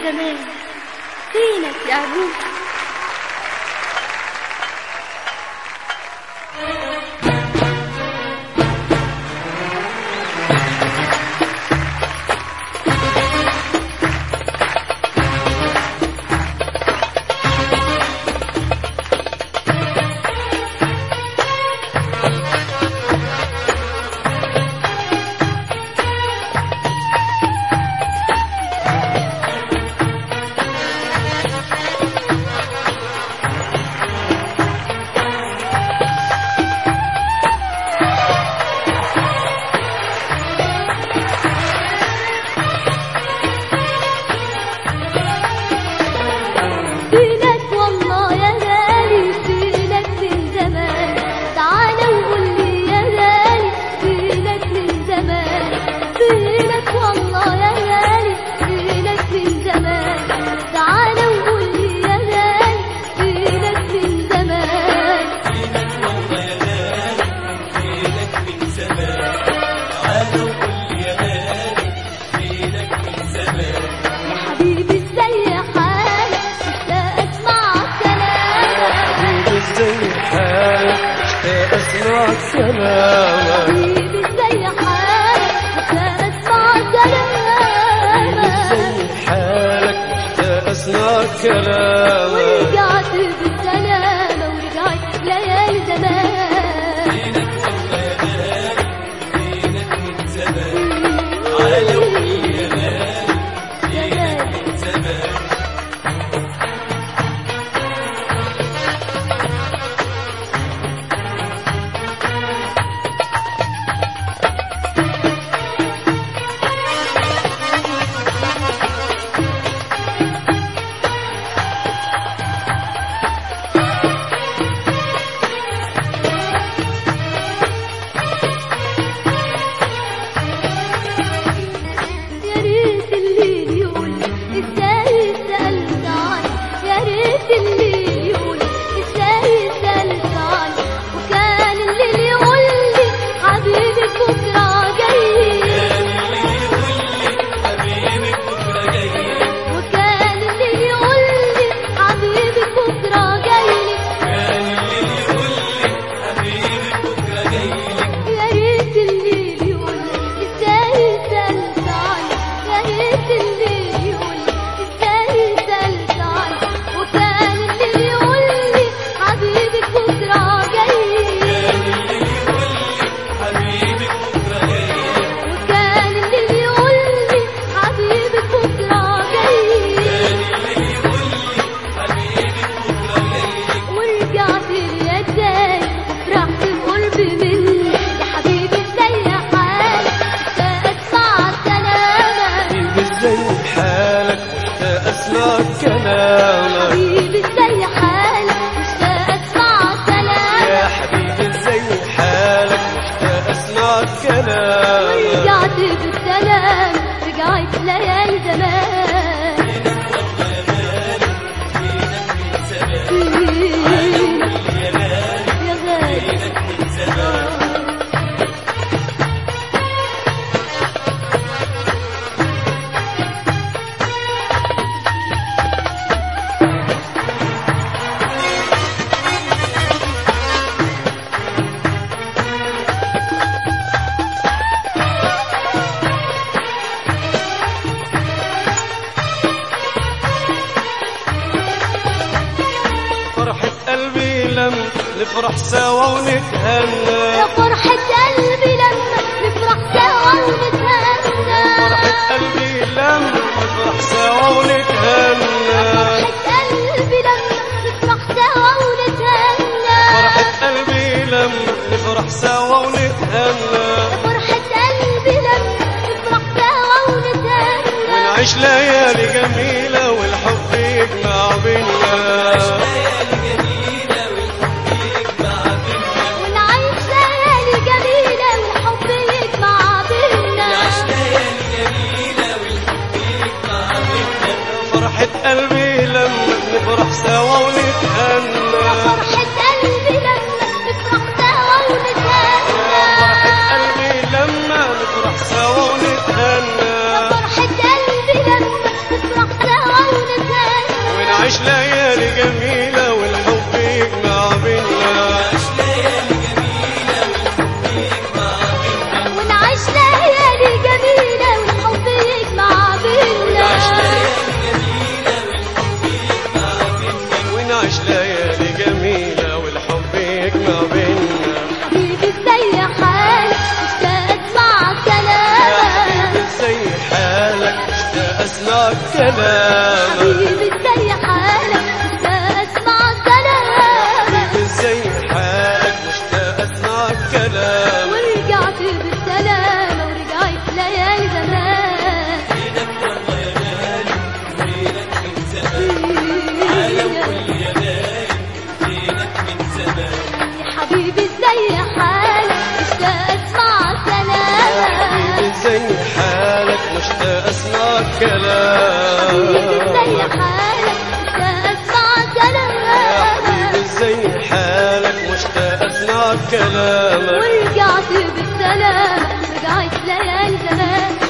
زمان فينك يا أبوك فينك والله يا غالي فينك من زمان تعال وقول لي يا غالي فينك من زمان فينك والله يا غالي فينك من زمان تعال وقول لي يا غالي فينك من زمان حبيبي ازاي حالك مشتاق اسمع كلامك ازاي حالك اشتاق اسمع كلامك حبيبي ازاي حالك مشتاق اسمع كلامك ازاي حالك اشتاق اسمع كلامك ورجعت بالسلامة ورجعت ليالي زمان زمان يا ريت الليل يقول ازاي سألت عني يا ريت الليل يقول ازاي سألت عني وكان الليل يقول لي حبيبي بكرة جاي وكان الليل يقول لي حبيبي بكرة جاي يا ريت الليل يقول ازاي سألت عني يا ريت الليل يقول ازاي سألت عني وكان الليل يقول لي حبيبي بكرة جاي وكان الليل يقول لي حبيبي بكرة جاي ورجعت لي ازاي فرحت بقرب مني يا حبيبي ازاي حالك اسمع كلامك ازاي حالك اشتاق اسمع كلامك حبيبي ازاي حالك مشتاق اسمع كلامك يا حبيبي ازاي حالك اشتاق اسمع كلامك ورجعت بالسلام رجعت ليالي زمان يا غالي فرحة قلبي لم نفرح سوا ونتهنى يا فرحة قلبي لما نفرح سوا ونتهنى فرحة قلبي لم نفرح سوا ونتهنى فرحة قلبي لما نفرح سوا ونتهنى فرحة قلبي لم نفرح سوا ونتهنى فرحة قلبي لما نفرح سوا ونتهنى ونعيش ليالي جميلة والحب يجمع بينا ونعيش ليالي جميلة والحب يجمع بينا فرحة قلبي لما نفرح سوا ونتهنى فرحة قلبي لما نفرح سوا ونتهنى فرحة قلبي لما نفرح سوا ونتهنى فرحة قلبي لما نفرح سوا كلامك حبيبي ازاي حالك مشتاق اسمع كلامك ازاي حالك مشتاق اسمع كلامك ورجعت بالسلامة ورجعت ليالي زمان يا حبيبي ازاي حالك مشتاق اسمع كلامك ازاي حالك مشتاق اسمع حبيبي كلامك ازاي حالك مشتاق اسمع كلامك ازاي حالك مشتاق اسمع كلامك ورجعت بالسلامة رجعت ليالي زمان